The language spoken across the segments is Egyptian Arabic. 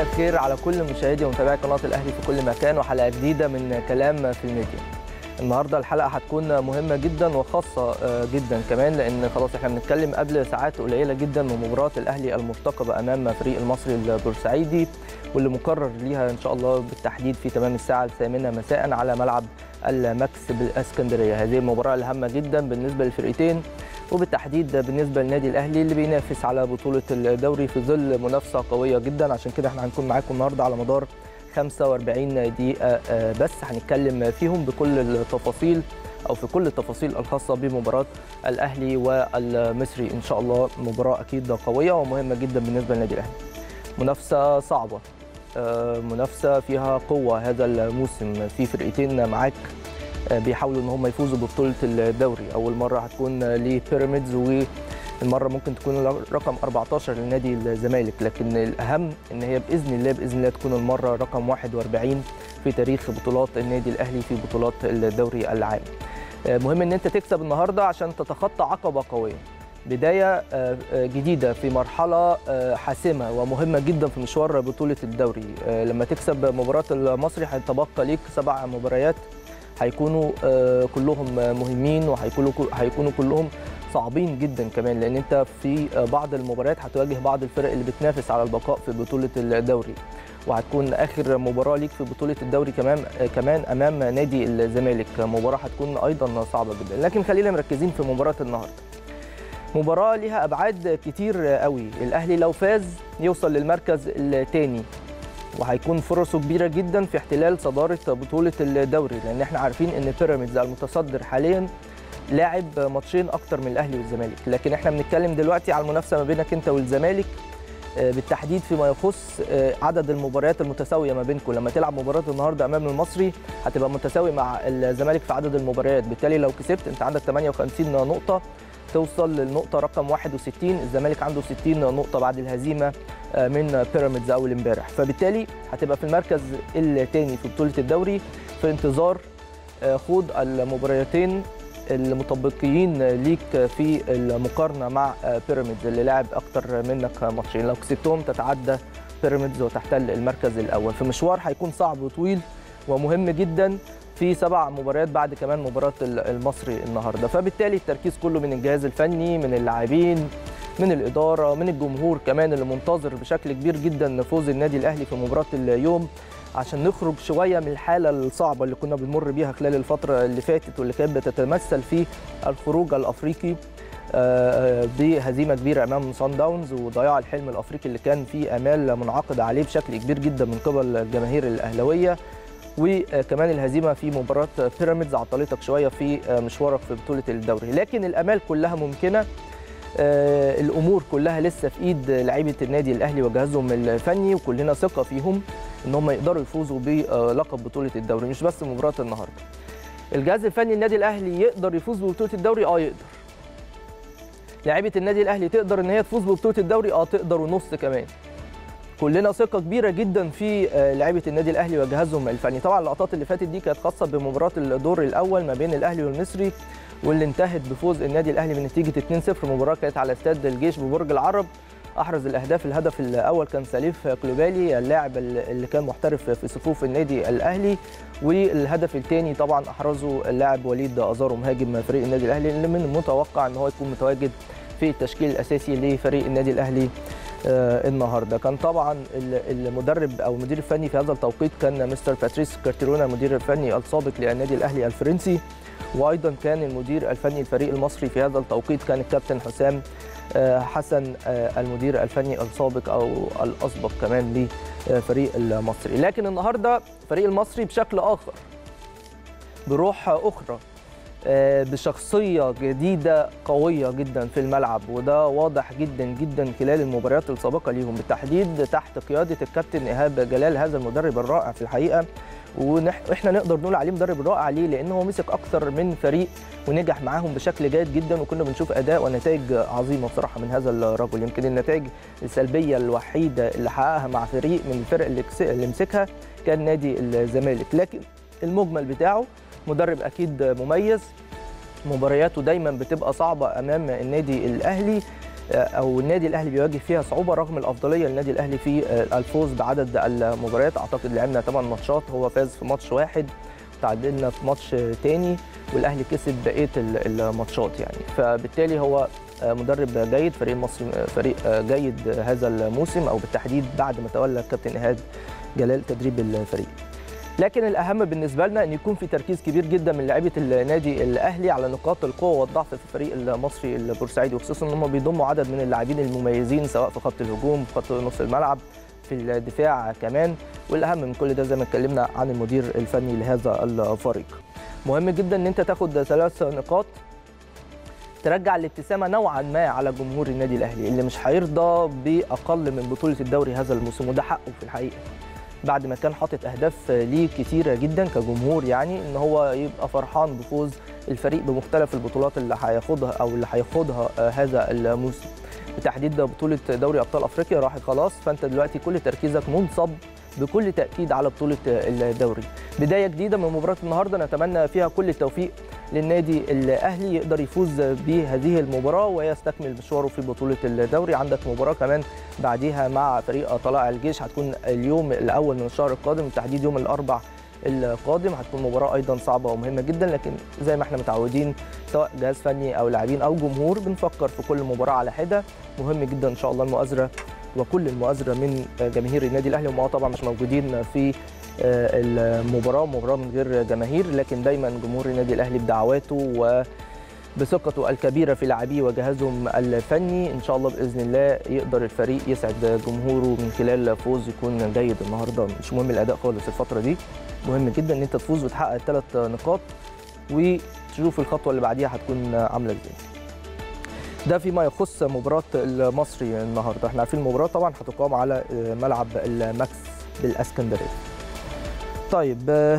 الخير على كل مشاهدي ومتابعي قناه الاهلي في كل مكان وحلقه جديده من كلام في الميديا. النهارده الحلقه هتكون مهمه جدا وخاصه جدا كمان لان خلاص احنا بنتكلم قبل ساعات قليله جدا من مباراه الاهلي المرتقبه امام فريق المصري البورسعيدي واللي مقرر ليها ان شاء الله بالتحديد في تمام الساعه الثامنه مساء على ملعب الماكس بالاسكندريه هذه المباراه الهامه جدا بالنسبه للفرقتين وبالتحديد بالنسبه للنادي الاهلي اللي بينافس على بطوله الدوري في ظل منافسه قويه جدا عشان كده احنا هنكون معاكم النهارده على مدار 45 دقيقه بس هنتكلم فيهم بكل التفاصيل او في كل التفاصيل الخاصه بمباراه الاهلي والمصري ان شاء الله مباراه اكيد قويه ومهمه جدا بالنسبه للنادي الاهلي منافسه صعبه منافسه فيها قوه هذا الموسم في فرقتين معاك بيحاولوا ان هم يفوزوا ببطوله الدوري اول مره هتكون لبيراميدز والمره ممكن تكون رقم 14 لنادي الزمالك لكن الاهم ان هي باذن الله باذن الله تكون المره رقم 41 في تاريخ بطولات النادي الاهلي في بطولات الدوري العام مهم ان انت تكسب النهارده عشان تتخطى عقبه قويه بدايه جديده في مرحله حاسمه ومهمه جدا في مشوار بطوله الدوري لما تكسب مباراه المصري هيتبقى ليك سبع مباريات هيكونوا كلهم مهمين وهيكونوا هيكونوا كلهم صعبين جدا كمان لان انت في بعض المباريات هتواجه بعض الفرق اللي بتنافس على البقاء في بطوله الدوري وهتكون اخر مباراه ليك في بطوله الدوري كمان كمان امام نادي الزمالك مباراه هتكون ايضا صعبه جدا لكن خلينا مركزين في مباراه النهارده مباراه ليها ابعاد كتير قوي الاهلي لو فاز يوصل للمركز الثاني وهيكون فرصه كبيره جدا في احتلال صداره بطوله الدوري لان احنا عارفين ان بيراميدز المتصدر حاليا لاعب ماتشين اكتر من الاهلي والزمالك لكن احنا بنتكلم دلوقتي على المنافسه ما بينك انت والزمالك بالتحديد فيما يخص عدد المباريات المتساويه ما بينكم لما تلعب مباراه النهارده امام المصري هتبقى متساوي مع الزمالك في عدد المباريات بالتالي لو كسبت انت عندك 58 نقطه توصل للنقطه رقم 61 الزمالك عنده 60 نقطه بعد الهزيمه من بيراميدز اول امبارح فبالتالي هتبقى في المركز الثاني في بطوله الدوري في انتظار خوض المباريتين المطبقيين ليك في المقارنه مع بيراميدز اللي لعب اكتر منك ماتشين لو كسبتهم تتعدى بيراميدز وتحتل المركز الاول في مشوار هيكون صعب وطويل ومهم جدا في سبع مباريات بعد كمان مباراه المصري النهارده فبالتالي التركيز كله من الجهاز الفني من اللاعبين من الاداره من الجمهور كمان اللي منتظر بشكل كبير جدا فوز النادي الاهلي في مباراه اليوم عشان نخرج شويه من الحاله الصعبه اللي كنا بنمر بيها خلال الفتره اللي فاتت واللي كانت بتتمثل في الخروج الافريقي بهزيمه كبيره امام سان داونز وضياع الحلم الافريقي اللي كان فيه امال منعقده عليه بشكل كبير جدا من قبل الجماهير الاهلاويه وكمان الهزيمه في مباراه بيراميدز عطلتك شويه في مشوارك في بطوله الدوري لكن الامال كلها ممكنه الامور كلها لسه في ايد لعيبه النادي الاهلي وجهازهم الفني وكلنا ثقه فيهم ان هم يقدروا يفوزوا بلقب بطوله الدوري مش بس مباراه النهارده الجهاز الفني النادي الاهلي يقدر يفوز ببطوله الدوري اه يقدر لعيبه النادي الاهلي تقدر ان هي تفوز ببطوله الدوري اه تقدر ونص كمان كلنا ثقه كبيره جدا في لعيبه النادي الاهلي وجهازهم الفني طبعا اللقطات اللي فاتت دي كانت خاصه بمباراه الدور الاول ما بين الاهلي والمصري واللي انتهت بفوز النادي الاهلي بنتيجه 2-0 مباراه كانت على استاد الجيش ببرج العرب احرز الاهداف الهدف الاول كان سليف كلوبالي اللاعب اللي كان محترف في صفوف النادي الاهلي والهدف الثاني طبعا احرزه اللاعب وليد ازارو مهاجم فريق النادي الاهلي اللي من المتوقع ان هو يكون متواجد في التشكيل الاساسي لفريق النادي الاهلي آه النهارده كان طبعا المدرب او المدير الفني في هذا التوقيت كان مستر باتريس كارتيرونا المدير الفني السابق للنادي الاهلي الفرنسي وايضا كان المدير الفني الفريق المصري في هذا التوقيت كان الكابتن حسام آه حسن آه المدير الفني السابق او الاسبق كمان لفريق المصري لكن النهارده فريق المصري بشكل اخر بروح اخرى بشخصية جديدة قوية جدا في الملعب وده واضح جدا جدا خلال المباريات السابقة ليهم بالتحديد تحت قيادة الكابتن إيهاب جلال هذا المدرب الرائع في الحقيقة واحنا نقدر نقول عليه مدرب رائع ليه لان هو مسك اكثر من فريق ونجح معاهم بشكل جيد جدا وكنا بنشوف اداء ونتائج عظيمه بصراحه من هذا الرجل يمكن النتائج السلبيه الوحيده اللي حققها مع فريق من الفرق اللي, اللي مسكها كان نادي الزمالك لكن المجمل بتاعه مدرب اكيد مميز مبارياته دايما بتبقى صعبه امام النادي الاهلي او النادي الاهلي بيواجه فيها صعوبه رغم الافضليه للنادي الاهلي في الفوز بعدد المباريات اعتقد لعبنا 8 ماتشات هو فاز في ماتش واحد تعادلنا في ماتش تاني والاهلي كسب بقيه الماتشات يعني فبالتالي هو مدرب جيد فريق مصر فريق جيد هذا الموسم او بالتحديد بعد ما تولى الكابتن ايهاب جلال تدريب الفريق لكن الاهم بالنسبه لنا ان يكون في تركيز كبير جدا من لاعيبه النادي الاهلي على نقاط القوه والضعف في الفريق المصري البورسعيدي وخصوصا ان هم بيضموا عدد من اللاعبين المميزين سواء في خط الهجوم في خط نص الملعب في الدفاع كمان والاهم من كل ده زي ما اتكلمنا عن المدير الفني لهذا الفريق مهم جدا ان انت تاخد ثلاث نقاط ترجع الابتسامه نوعا ما على جمهور النادي الاهلي اللي مش هيرضى باقل من بطوله الدوري هذا الموسم وده حقه في الحقيقه بعد ما كان حاطط اهداف ليه كتيره جدا كجمهور يعني ان هو يبقى فرحان بفوز الفريق بمختلف البطولات اللي هياخدها او اللي هياخدها هذا الموسم بالتحديد بطوله دوري ابطال افريقيا راحت خلاص فانت دلوقتي كل تركيزك منصب بكل تاكيد على بطوله الدوري بدايه جديده من مباراه النهارده نتمنى فيها كل التوفيق للنادي الاهلي يقدر يفوز بهذه المباراه ويستكمل مشواره في بطوله الدوري عندك مباراه كمان بعديها مع فريق طلائع الجيش هتكون اليوم الاول من الشهر القادم بالتحديد يوم الاربع القادم هتكون مباراه ايضا صعبه ومهمه جدا لكن زي ما احنا متعودين سواء جهاز فني او لاعبين او جمهور بنفكر في كل مباراه على حده مهم جدا ان شاء الله المؤازره وكل المؤازره من جماهير النادي الاهلي هم طبعا مش موجودين في المباراه مباراه من غير جماهير لكن دايما جمهور النادي الاهلي بدعواته و بثقته الكبيره في لاعبيه وجهازهم الفني ان شاء الله باذن الله يقدر الفريق يسعد جمهوره من خلال فوز يكون جيد النهارده مش مهم الاداء خالص الفتره دي مهم جدا ان انت تفوز وتحقق الثلاث نقاط وتشوف الخطوه اللي بعديها هتكون عامله ازاي ده فيما يخص مباراه المصري النهارده احنا عارفين المباراه طبعا هتقام على ملعب الماكس بالاسكندريه طيب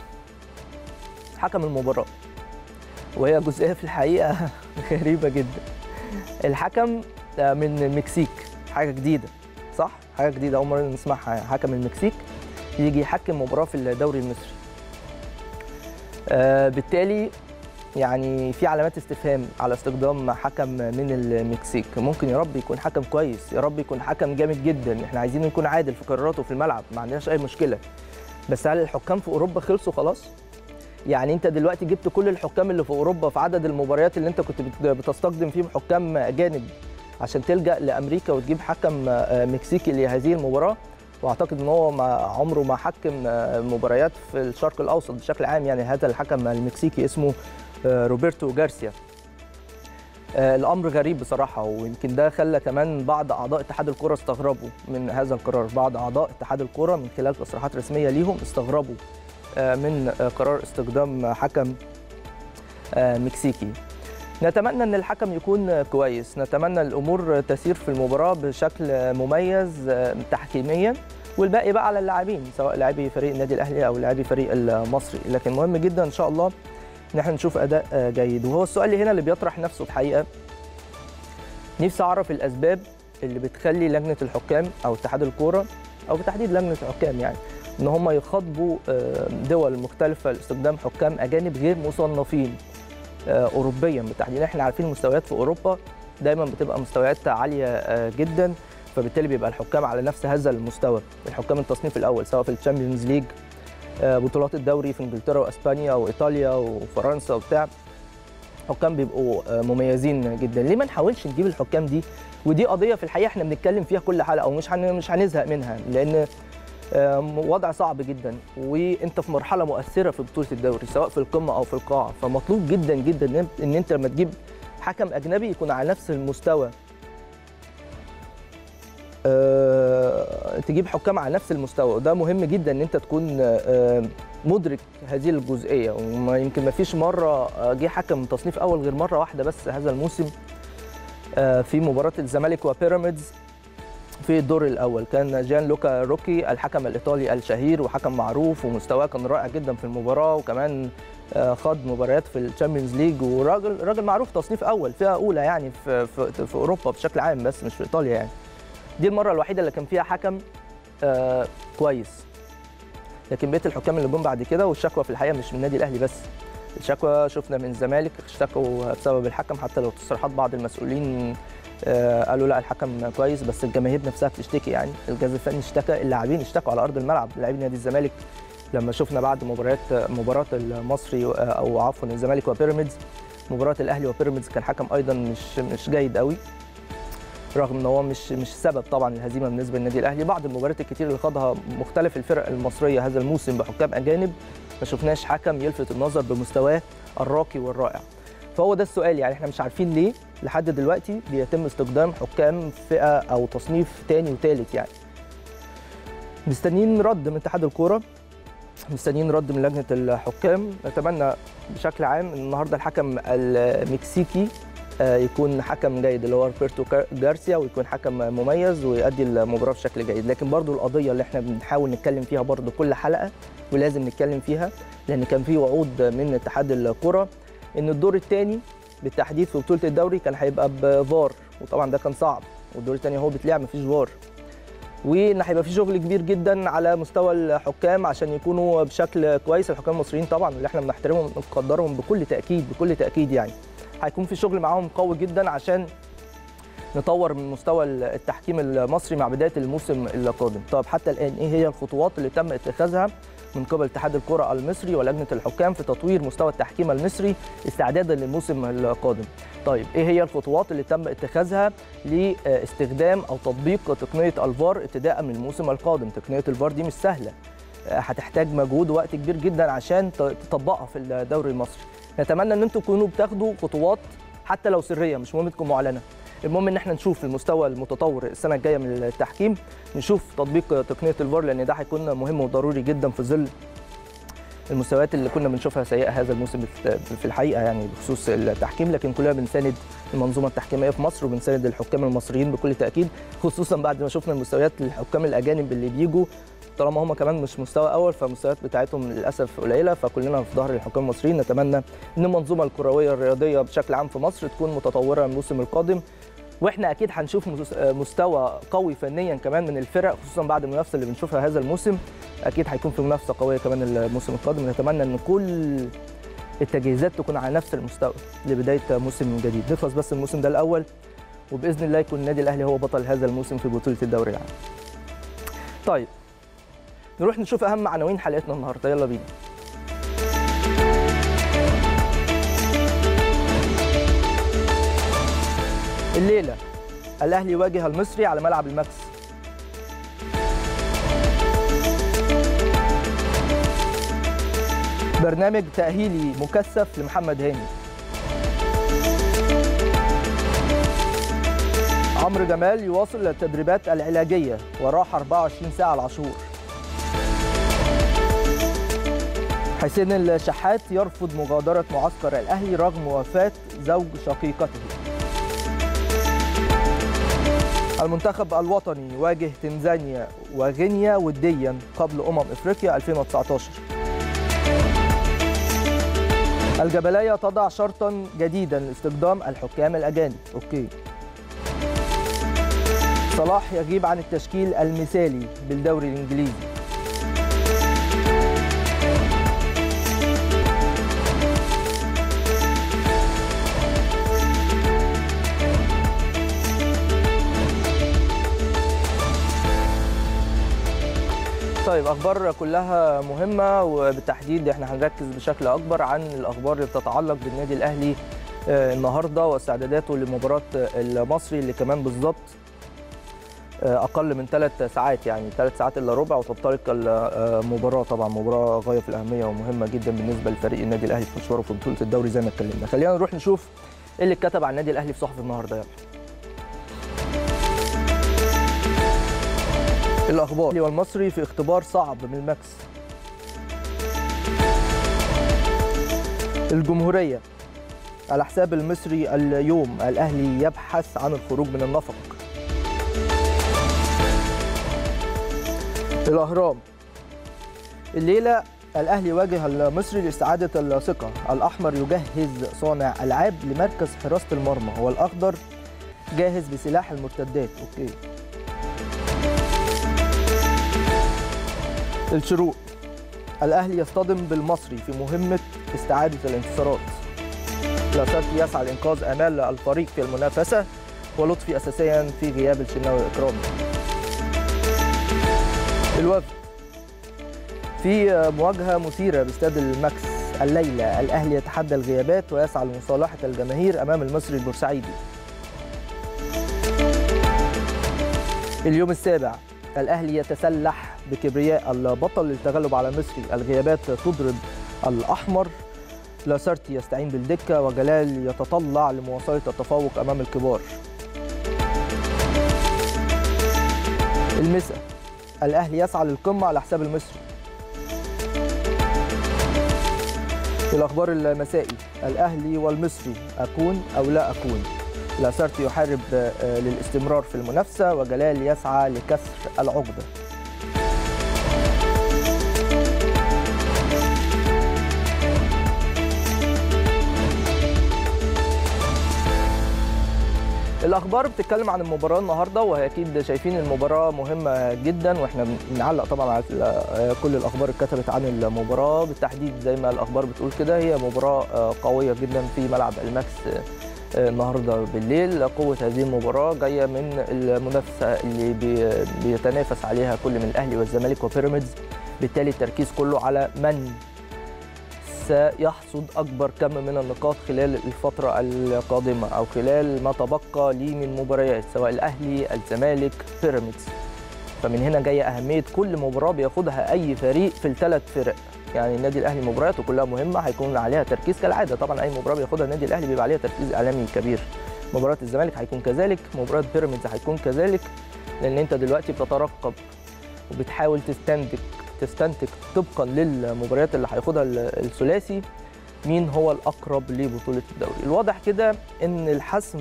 حكم المباراه وهي جزئيه في الحقيقه غريبه جدا الحكم من المكسيك حاجه جديده صح حاجه جديده اول مره نسمعها حكم المكسيك يجي يحكم مباراه في الدوري المصري آه بالتالي يعني في علامات استفهام على استخدام حكم من المكسيك ممكن يا رب يكون حكم كويس يا رب يكون حكم جامد جدا احنا عايزين يكون عادل في قراراته في الملعب ما عندناش اي مشكله بس هل الحكام في اوروبا خلصوا خلاص يعني انت دلوقتي جبت كل الحكام اللي في اوروبا في عدد المباريات اللي انت كنت بتستخدم فيهم حكام اجانب عشان تلجا لامريكا وتجيب حكم مكسيكي لهذه المباراه واعتقد ان هو ما عمره ما حكم مباريات في الشرق الاوسط بشكل عام يعني هذا الحكم المكسيكي اسمه روبرتو جارسيا الامر غريب بصراحه ويمكن ده خلى كمان بعض اعضاء اتحاد الكره استغربوا من هذا القرار بعض اعضاء اتحاد الكره من خلال تصريحات رسميه ليهم استغربوا من قرار استخدام حكم مكسيكي نتمنى ان الحكم يكون كويس نتمنى الامور تسير في المباراه بشكل مميز تحكيميا والباقي بقى على اللاعبين سواء لاعبي فريق النادي الاهلي او لاعبي فريق المصري لكن مهم جدا ان شاء الله ان احنا نشوف اداء جيد وهو السؤال اللي هنا اللي بيطرح نفسه الحقيقه نفسي اعرف الاسباب اللي بتخلي لجنه الحكام او اتحاد الكوره او بالتحديد لجنه الحكام يعني ان هم يخاطبوا دول مختلفه لاستخدام حكام اجانب غير مصنفين اوروبيا بالتحديد احنا عارفين المستويات في اوروبا دايما بتبقى مستويات عاليه جدا فبالتالي بيبقى الحكام على نفس هذا المستوى الحكام التصنيف الاول سواء في الشامبيونز ليج بطولات الدوري في انجلترا واسبانيا وايطاليا وفرنسا وبتاع حكام بيبقوا مميزين جدا ليه ما نحاولش نجيب الحكام دي ودي قضيه في الحقيقه احنا بنتكلم فيها كل حلقه ومش مش هنزهق منها لان وضع صعب جدا وانت في مرحله مؤثره في بطوله الدوري سواء في القمه او في القاعه فمطلوب جدا جدا ان انت لما تجيب حكم اجنبي يكون على نفس المستوى أه تجيب حكام على نفس المستوى وده مهم جدا ان انت تكون أه مدرك هذه الجزئيه وما يمكن ما فيش مره جه حكم من تصنيف اول غير مره واحده بس هذا الموسم أه في مباراه الزمالك وبيراميدز في الدور الاول كان جان لوكا روكي الحكم الايطالي الشهير وحكم معروف ومستواه كان رائع جدا في المباراه وكمان خاض مباريات في الشامبيونز ليج وراجل راجل معروف تصنيف اول فئه اولى يعني في, في, في اوروبا بشكل عام بس مش في ايطاليا يعني دي المره الوحيده اللي كان فيها حكم آه كويس لكن بقيه الحكام اللي جم بعد كده والشكوى في الحقيقه مش من النادي الاهلي بس الشكوى شفنا من الزمالك اشتكوا بسبب الحكم حتى لو تصريحات بعض المسؤولين آه، قالوا لا الحكم كويس بس الجماهير نفسها بتشتكي يعني الجهاز الفني اشتكى اللاعبين اشتكوا على ارض الملعب لاعبين نادي الزمالك لما شفنا بعد مباريات مباراه المصري آه، او عفوا الزمالك وبيراميدز مباراه الاهلي وبيراميدز كان حكم ايضا مش مش جيد قوي رغم ان هو مش مش سبب طبعا الهزيمه بالنسبه للنادي الاهلي بعض المباريات الكتير اللي خاضها مختلف الفرق المصريه هذا الموسم بحكام اجانب ما شفناش حكم يلفت النظر بمستواه الراقي والرائع فهو ده السؤال يعني احنا مش عارفين ليه لحد دلوقتي بيتم استخدام حكام فئه او تصنيف تاني وتالت يعني مستنيين رد من اتحاد الكوره مستنيين رد من لجنه الحكام نتمنى بشكل عام ان النهارده الحكم المكسيكي آه، يكون حكم جيد اللي هو روبرتو كار- جارسيا ويكون حكم مميز ويؤدي المباراه بشكل جيد لكن برضو القضيه اللي احنا بنحاول نتكلم فيها برضو كل حلقه ولازم نتكلم فيها لان كان في وعود من اتحاد الكره ان الدور الثاني بالتحديد في بطوله الدوري كان هيبقى بفار وطبعا ده كان صعب والدور الثاني هو بيتلعب مفيش فار وان هيبقى في شغل كبير جدا على مستوى الحكام عشان يكونوا بشكل كويس الحكام المصريين طبعا اللي احنا بنحترمهم ونقدرهم بكل تاكيد بكل تاكيد يعني هيكون في شغل معاهم قوي جدا عشان نطور من مستوى التحكيم المصري مع بدايه الموسم القادم طب حتى الان ايه هي الخطوات اللي تم اتخاذها من قبل اتحاد الكره المصري ولجنه الحكام في تطوير مستوى التحكيم المصري استعدادا للموسم القادم طيب ايه هي الخطوات اللي تم اتخاذها لاستخدام او تطبيق تقنيه الفار ابتداء من الموسم القادم تقنيه الفار دي مش سهله آه، هتحتاج مجهود ووقت كبير جدا عشان ت- تطبقها في الدوري المصري نتمنى ان انتم تكونوا بتاخدوا خطوات حتى لو سريه مش مهم تكون معلنه المهم ان احنا نشوف المستوى المتطور السنه الجايه من التحكيم نشوف تطبيق تقنيه الفار لان ده هيكون مهم وضروري جدا في ظل المستويات اللي كنا بنشوفها سيئه هذا الموسم في الحقيقه يعني بخصوص التحكيم لكن كلنا بنساند المنظومه التحكيميه في مصر وبنساند الحكام المصريين بكل تاكيد خصوصا بعد ما شفنا مستويات الحكام الاجانب اللي بيجوا طالما هم كمان مش مستوى اول فالمستويات بتاعتهم للاسف قليله فكلنا في ظهر الحكام المصريين نتمنى ان المنظومه الكرويه الرياضيه بشكل عام في مصر تكون متطوره الموسم القادم واحنا اكيد هنشوف مس- مستوى قوي فنيا كمان من الفرق خصوصا بعد المنافسه اللي بنشوفها هذا الموسم اكيد هيكون في منافسه قويه كمان الموسم القادم نتمنى ان كل التجهيزات تكون على نفس المستوى لبدايه موسم جديد نخلص بس الموسم ده الاول وباذن الله يكون النادي الاهلي هو بطل هذا الموسم في بطوله الدوري العام طيب نروح نشوف اهم عناوين حلقتنا النهارده يلا بينا الليله الاهلي يواجه المصري على ملعب الماكس برنامج تأهيلي مكثف لمحمد هاني عمرو جمال يواصل التدريبات العلاجية وراح 24 ساعة العاشور حسين الشحات يرفض مغادرة معسكر الأهلي رغم وفاة زوج شقيقته المنتخب الوطني يواجه تنزانيا وغينيا وديا قبل أمم إفريقيا 2019 الجبلية تضع شرطا جديدا لاستخدام الحكام الأجانب أوكي صلاح يغيب عن التشكيل المثالي بالدوري الإنجليزي طيب اخبار كلها مهمه وبالتحديد احنا هنركز بشكل اكبر عن الاخبار اللي بتتعلق بالنادي الاهلي آه، النهارده واستعداداته لمباراه المصري اللي كمان بالظبط آه، اقل من ثلاث ساعات يعني ثلاث ساعات الا ربع وتنطلق المباراه طبعا مباراه غايه في الاهميه ومهمه جدا بالنسبه لفريق النادي الاهلي في مشواره في بطوله الدوري زي ما اتكلمنا خلينا نروح نشوف ايه اللي اتكتب عن النادي الاهلي في صحف النهارده يلا الاخبار والمصري في اختبار صعب من الماكس الجمهوريه على حساب المصري اليوم الاهلي يبحث عن الخروج من النفق الاهرام الليله الاهلي يواجه المصري لاستعاده الثقه الاحمر يجهز صانع العاب لمركز حراسه المرمى والاخضر جاهز بسلاح المرتدات اوكي الشروق الاهلي يصطدم بالمصري في مهمه استعاده الانتصارات لاسارتي يسعى لانقاذ امال الفريق في المنافسه ولطفي اساسيا في غياب الشناوي واكرامي الوفد في مواجهه مثيره باستاد الماكس الليله الاهلي يتحدى الغيابات ويسعى لمصالحه الجماهير امام المصري البورسعيدي اليوم السابع الاهلي يتسلح بكبرياء البطل للتغلب على مصري الغيابات تضرب الاحمر لاسارتي يستعين بالدكه وجلال يتطلع لمواصله التفوق امام الكبار المساء الاهلي يسعى للقمه على حساب المصري في الاخبار المسائي الاهلي والمصري اكون او لا اكون لاسارتي يحارب للاستمرار في المنافسه وجلال يسعى لكسر العقده الاخبار بتتكلم عن المباراه النهارده وهي اكيد شايفين المباراه مهمه جدا واحنا بنعلق طبعا على كل الاخبار اللي اتكتبت عن المباراه بالتحديد زي ما الاخبار بتقول كده هي مباراه قويه جدا في ملعب الماكس النهارده بالليل قوه هذه المباراه جايه من المنافسه اللي بيتنافس عليها كل من الاهلي والزمالك وبيراميدز بالتالي التركيز كله على من سيحصد اكبر كم من النقاط خلال الفتره القادمه او خلال ما تبقى لي من مباريات سواء الاهلي الزمالك بيراميدز فمن هنا جايه اهميه كل مباراه بياخدها اي فريق في الثلاث فرق يعني النادي الاهلي مبارياته كلها مهمه هيكون عليها تركيز كالعاده طبعا اي مباراه بياخدها النادي الاهلي بيبقى عليها تركيز اعلامي كبير مباراه الزمالك هيكون كذلك مباراه بيراميدز هيكون كذلك لان انت دلوقتي بتترقب وبتحاول تستنتج تستنتج طبقا للمباريات اللي هياخدها الثلاثي مين هو الاقرب لبطوله الدوري الواضح كده ان الحسم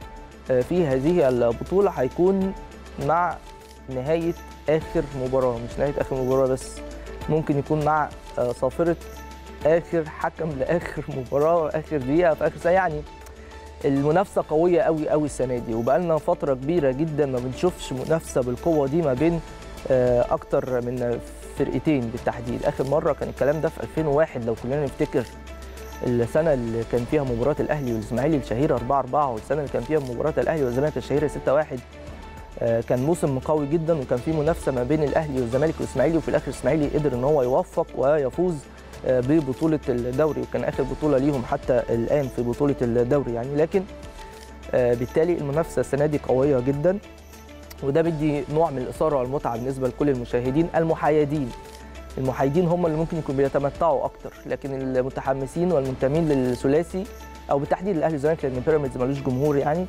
في هذه البطوله هيكون مع نهايه اخر مباراه مش نهايه اخر مباراه بس ممكن يكون مع صافره اخر حكم لاخر مباراه اخر دقيقه في اخر ساعه يعني المنافسه قويه قوي قوي السنه دي وبقالنا فتره كبيره جدا ما بنشوفش منافسه بالقوه دي ما بين اكتر من فرقتين بالتحديد اخر مره كان الكلام ده في 2001 لو كلنا نفتكر السنه اللي كان فيها مباراه الاهلي والاسماعيلي الشهيره 4 4 والسنه اللي كان فيها مباراه الاهلي والزمالك الشهيره 6 1 كان موسم قوي جدا وكان في منافسه ما بين الاهلي والزمالك والاسماعيلي وفي الاخر الاسماعيلي قدر ان هو يوفق ويفوز ببطوله الدوري وكان اخر بطوله ليهم حتى الان في بطوله الدوري يعني لكن بالتالي المنافسه السنه دي قويه جدا وده بيدي نوع من الاثاره والمتعه بالنسبه لكل المشاهدين المحايدين المحايدين هم اللي ممكن يكونوا بيتمتعوا اكتر لكن المتحمسين والمنتمين للثلاثي او بالتحديد الاهلي والزمالك لان بيراميدز ملوش جمهور يعني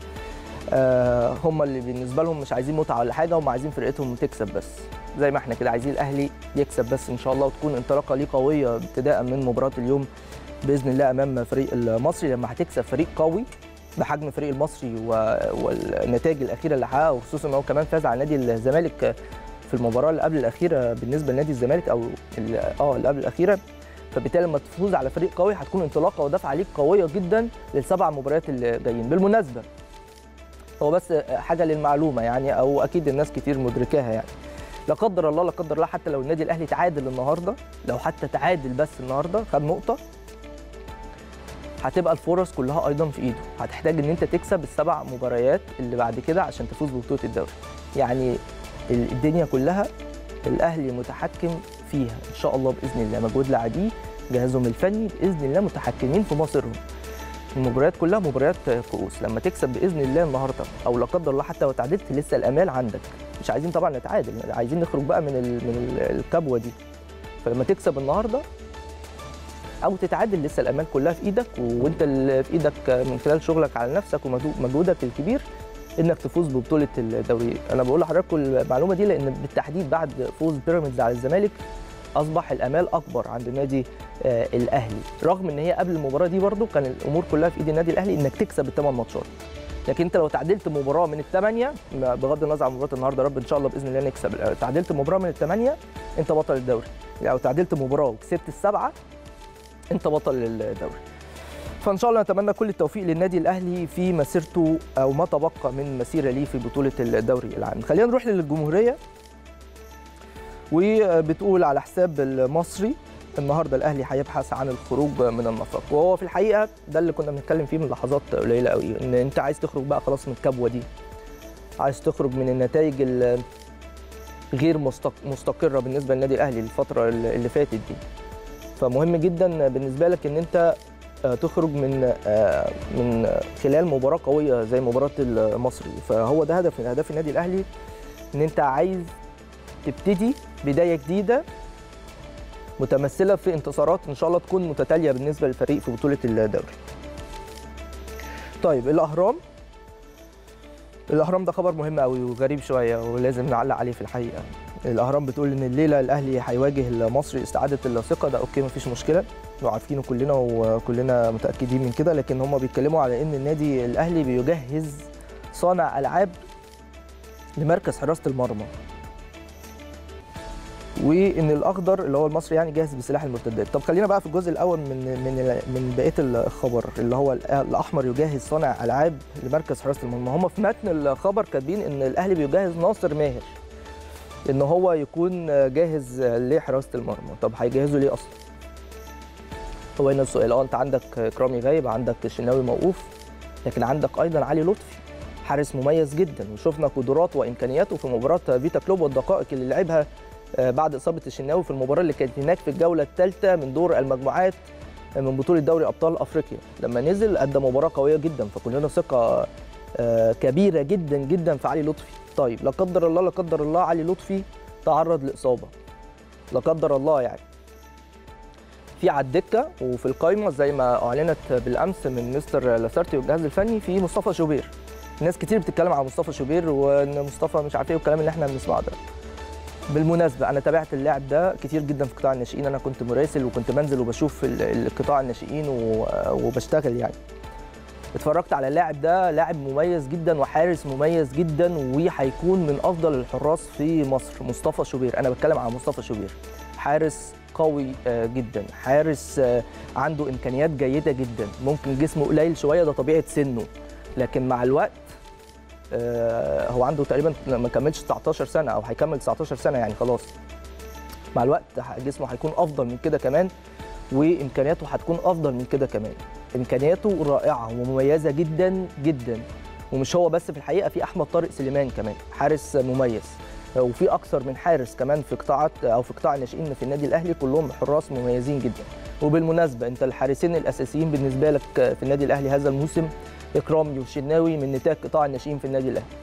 آه هم اللي بالنسبه لهم مش عايزين متعه ولا حاجه هم عايزين فرقتهم تكسب بس زي ما احنا كده عايزين الاهلي يكسب بس ان شاء الله وتكون انطلاقه ليه قويه ابتداء من مباراه اليوم باذن الله امام فريق المصري لما هتكسب فريق قوي بحجم فريق المصري والنتائج الاخيره اللي حققها وخصوصا ان هو كمان فاز على نادي الزمالك في المباراه اللي قبل الاخيره بالنسبه لنادي الزمالك او اه اللي قبل الاخيره فبالتالي لما تفوز على فريق قوي هتكون انطلاقه ودفعه ليك قويه جدا للسبع مباريات اللي جايين بالمناسبه هو بس حاجه للمعلومه يعني او اكيد الناس كتير مدركاها يعني لا قدر الله لا قدر الله حتى لو النادي الاهلي تعادل النهارده لو حتى تعادل بس النهارده خد نقطه هتبقى الفرص كلها ايضا في ايده هتحتاج ان انت تكسب السبع مباريات اللي بعد كده عشان تفوز ببطوله الدوري يعني الدنيا كلها الاهلي متحكم فيها ان شاء الله باذن الله مجهود لاعبيه جهازهم الفني باذن الله متحكمين في مصيرهم المباريات كلها مباريات كؤوس لما تكسب باذن الله النهارده او لا قدر الله حتى لو تعادلت لسه الامال عندك مش عايزين طبعا نتعادل عايزين نخرج بقى من من الكبوه دي فلما تكسب النهارده او تتعادل لسه الامال كلها في ايدك وانت اللي في ايدك من خلال شغلك على نفسك ومجهودك الكبير انك تفوز ببطوله الدوري انا بقول لحضراتكم المعلومه دي لان بالتحديد بعد فوز بيراميدز على الزمالك اصبح الامال اكبر عند النادي آه الاهلي رغم ان هي قبل المباراه دي برده كان الامور كلها في ايد النادي الاهلي انك تكسب الثمان ماتشات لكن انت لو تعادلت مباراه من الثمانيه بغض النظر عن مباراه النهارده رب ان شاء الله باذن الله نكسب لو تعادلت مباراه من الثمانيه انت بطل الدوري لو تعادلت مباراه وكسبت السبعه انت بطل الدوري فان شاء الله نتمنى كل التوفيق للنادي الاهلي في مسيرته او ما تبقى من مسيره ليه في بطوله الدوري العام خلينا نروح للجمهوريه وبتقول على حساب المصري النهارده الاهلي هيبحث عن الخروج من النفق وهو في الحقيقه ده اللي كنا بنتكلم فيه من لحظات قليله قوي ان انت عايز تخرج بقى خلاص من الكبوه دي عايز تخرج من النتائج ال- غير مستق- مستقره بالنسبه للنادي الاهلي الفتره اللي اللي فاتت دي فمهم جدا بالنسبه لك ان انت آه، تخرج من آه، من خلال مباراه قويه زي مباراه المصري فهو ده هدف من اهداف النادي الاهلي ان انت عايز تبتدي بدايه جديده متمثله في انتصارات ان شاء الله تكون متتاليه بالنسبه للفريق في بطوله الدوري. طيب الاهرام الاهرام ده خبر مهم قوي وغريب شويه ولازم نعلق عليه في الحقيقه. الاهرام بتقول ان الليله الاهلي هيواجه المصري استعاده الثقه ده اوكي مفيش مشكله وعارفينه كلنا وكلنا متاكدين من كده لكن هم بيتكلموا على ان النادي الاهلي بيجهز صانع العاب لمركز حراسه المرمى وان الاخضر اللي هو المصري يعني جاهز بسلاح المرتدات طب خلينا بقى في الجزء الاول من من من بقيه الخبر اللي هو الاحمر يجهز صانع العاب لمركز حراسه المرمى هم في متن الخبر كاتبين ان الاهلي بيجهز ناصر ماهر ان هو يكون جاهز لحراسه المرمى طب هيجهزوا ليه اصلا هو هنا السؤال اه انت عندك اكرامي غايب عندك الشناوي موقوف لكن عندك ايضا علي لطفي حارس مميز جدا وشفنا قدراته وامكانياته في مباراه فيتا كلوب والدقائق اللي لعبها آه، بعد اصابه الشناوي في المباراه اللي كانت هناك في الجوله الثالثه من دور المجموعات من بطوله دوري ابطال افريقيا لما نزل ادى مباراه قويه جدا فكلنا ثقه آه، كبيره جدا جدا في علي لطفي طيب لا قدر الله لا قدر الله علي لطفي تعرض لاصابه لا قدر الله يعني في على الدكه وفي القايمه زي ما اعلنت بالامس من مستر لاسارتي والجهاز الفني في مصطفى شوبير ناس كتير بتتكلم على مصطفى شوبير وان مصطفى مش عارف ايه والكلام اللي احنا بنسمعه ده بالمناسبه انا تابعت اللاعب ده كتير جدا في قطاع الناشئين انا كنت مراسل وكنت بنزل وبشوف ال- القطاع الناشئين و- وبشتغل يعني اتفرجت على اللاعب ده لاعب مميز جدا وحارس مميز جدا وهيكون من افضل الحراس في مصر مصطفى شوبير انا بتكلم عن مصطفى شوبير حارس قوي آه، جدا حارس آه، عنده امكانيات جيده جدا ممكن جسمه قليل شويه ده طبيعه سنه لكن مع الوقت آه، هو عنده تقريبا ما كملش 19 سنه او هيكمل 19 سنه يعني خلاص مع الوقت ح- جسمه هيكون افضل من كده كمان وامكانياته هتكون افضل من كده كمان امكانياته رائعه ومميزه جدا جدا ومش هو بس في الحقيقه في احمد طارق سليمان كمان حارس مميز وفي اكثر من حارس كمان في قطاعات او في قطاع الناشئين في النادي الاهلي كلهم حراس مميزين جدا وبالمناسبه انت الحارسين الاساسيين بالنسبه لك في النادي الاهلي هذا الموسم اكرامي والشناوي من نتاج قطاع الناشئين في النادي الاهلي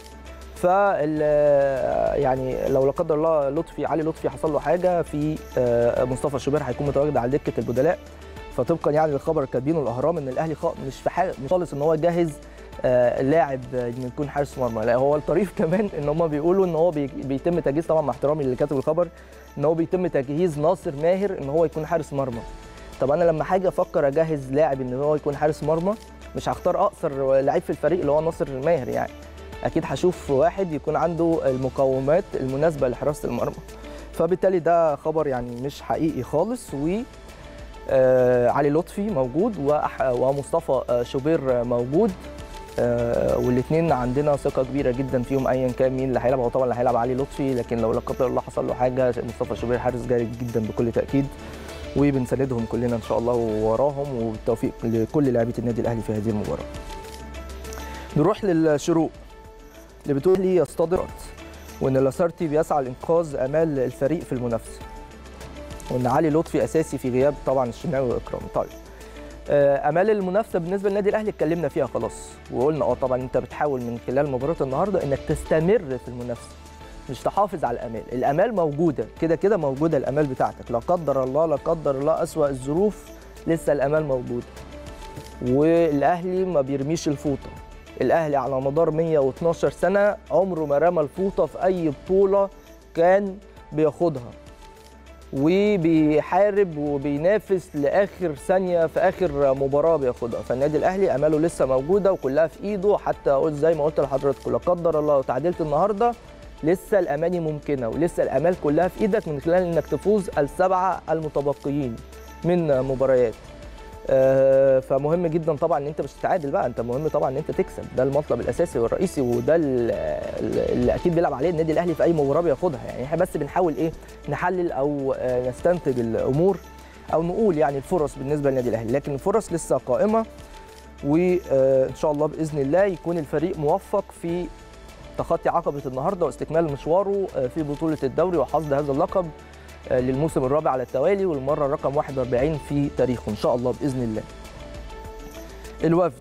فال يعني لو لا قدر الله لطفي علي لطفي حصل له حاجه في آه، مصطفى شوبير هيكون متواجد على دكه البدلاء فطبقا يعني للخبر كاتبينه الاهرام ان الاهلي خا- مش في حاجه مش خالص ان هو جاهز آه، لاعب آه، انه يكون حارس مرمى لا هو الطريف كمان ان هم بيقولوا ان هو بي- بيتم تجهيز طبعا مع احترامي اللي كاتب الخبر ان هو بيتم تجهيز ناصر ماهر ان هو يكون حارس مرمى طب انا لما حاجه افكر اجهز لاعب ان هو يكون حارس مرمى مش هختار اقصر لعيب في الفريق اللي هو ناصر ماهر يعني اكيد هشوف واحد يكون عنده المقومات المناسبه لحراسه المرمى فبالتالي ده خبر يعني مش حقيقي خالص و آه، علي لطفي موجود وأح- ومصطفى آه، شوبير موجود والاثنين عندنا ثقه كبيره جدا فيهم ايا كان مين اللي هيلعب هو طبعا اللي هيلعب علي لطفي لكن لو لا قدر الله حصل له حاجه مصطفى شوبير حارس جيد جدا بكل تاكيد وبنساندهم كلنا ان شاء الله وراهم وبالتوفيق لكل لاعبي النادي الاهلي في هذه المباراه. نروح للشروق اللي بتقول لي يصطدمت وان لاسارتي بيسعى لانقاذ امال الفريق في المنافسه. وان علي لطفي اساسي في غياب طبعا الشناوي واكرام. طيب آه، امال المنافسه بالنسبه للنادي الاهلي اتكلمنا فيها خلاص وقلنا اه طبعا انت بتحاول من خلال مباراه النهارده انك تستمر في المنافسه مش تحافظ على الامال الامال موجوده كده كده موجوده الامال بتاعتك لا قدر الله لا قدر الله اسوا الظروف لسه الامال موجوده والاهلي ما بيرميش الفوطه الاهلي على مدار 112 سنه عمره ما رمى الفوطه في اي بطوله كان بياخدها وبيحارب وبينافس لاخر ثانيه في اخر مباراه بياخدها فالنادي الاهلي اماله لسه موجوده وكلها في ايده حتى قلت زي ما قلت لحضراتكم لا قدر الله لو تعادلت النهارده لسه الاماني ممكنه ولسه الامال كلها في ايدك من خلال انك تفوز السبعه المتبقيين من مباريات آه، فمهم جدا طبعا ان انت مش تتعادل بقى انت مهم طبعا ان انت تكسب ده المطلب الاساسي والرئيسي وده ال- اللي اكيد بيلعب عليه النادي الاهلي في اي مباراه بياخدها يعني احنا بس بنحاول ايه نحلل او آه، نستنتج الامور او نقول يعني الفرص بالنسبه للنادي الاهلي لكن الفرص لسه قائمه وان شاء الله باذن الله يكون الفريق موفق في تخطي عقبه النهارده واستكمال مشواره آه، في بطوله الدوري وحصد هذا اللقب آه، للموسم الرابع على التوالي والمره رقم 41 في تاريخه ان شاء الله باذن الله. الوفد